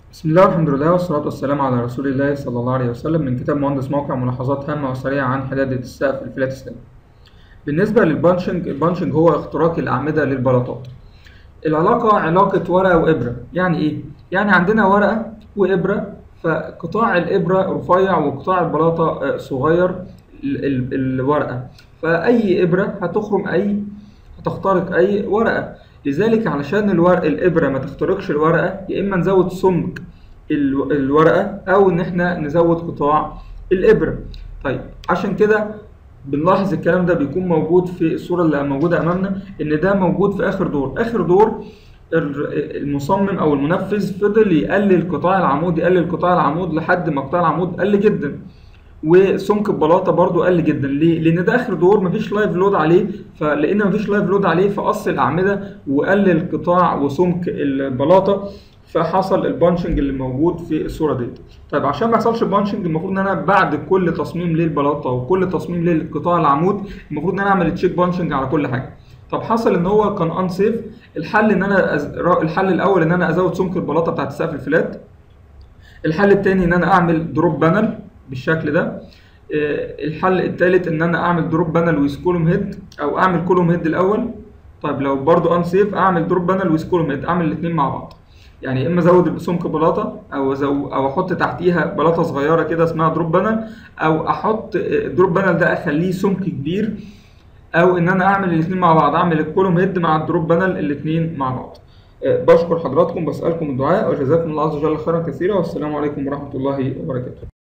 بسم الله والحمد لله والصلاة والسلام على رسول الله صلى الله عليه وسلم من كتاب مهندس موقع ملاحظات هامة وسريعة عن حدادة السقف الفلات ستيل. بالنسبة للبانشنج البانشنج هو اختراق الأعمدة للبلاطات. العلاقة علاقة ورقة وإبرة، يعني إيه؟ يعني عندنا ورقة وإبرة فقطاع الإبرة رفيع وقطاع البلاطة آه، صغير ال- ال- الورقة فأي إبرة هتخرم أي هتخترق أي ورقة لذلك علشان الورق الإبرة ما تخترقش الورقة يا إما نزود سمك ال- الورقة أو إن إحنا نزود قطاع الإبرة طيب عشان كده بنلاحظ الكلام ده بيكون موجود في الصورة اللي موجودة أمامنا إن ده موجود في آخر دور آخر دور ال- المصمم أو المنفذ فضل يقلل قطاع العمود يقلل قطاع العمود لحد ما قطاع العمود قل جدا وسمك البلاطه برضو قل جدا ليه؟ لان ده اخر دور مفيش لايف لود عليه فلان مفيش لايف لود عليه فقص الاعمده وقلل قطاع وسمك البلاطه فحصل البانشنج اللي موجود في الصوره دي طيب عشان ما يحصلش البانشنج المفروض ان انا بعد كل تصميم للبلاطه وكل تصميم للقطاع العمود المفروض ان انا اعمل تشيك بانشنج على كل حاجه طب حصل ان هو كان انسيف الحل ان انا أز... الحل الاول ان انا ازود سمك البلاطه بتاعت السقف الفلات الحل التاني ان انا اعمل دروب بانل بالشكل ده آه، الحل التالت ان انا اعمل دروب بانل ويز كولوم هيد او اعمل كولوم هيد الاول طيب لو برضو ان سيف اعمل دروب بانل ويز كولوم هيد اعمل الاثنين مع بعض يعني يا اما ازود سمك بلاطه او أزو او احط تحتيها بلاطه صغيره كده اسمها دروب بانل او احط الدروب بانل ده اخليه سمك كبير او ان انا اعمل الاثنين مع بعض اعمل الكولوم هيد مع الدروب بانل الاثنين مع بعض آه، بشكر حضراتكم بسالكم الدعاء وجزاكم الله عز وجل خيرا كثيرا والسلام عليكم ورحمه الله وبركاته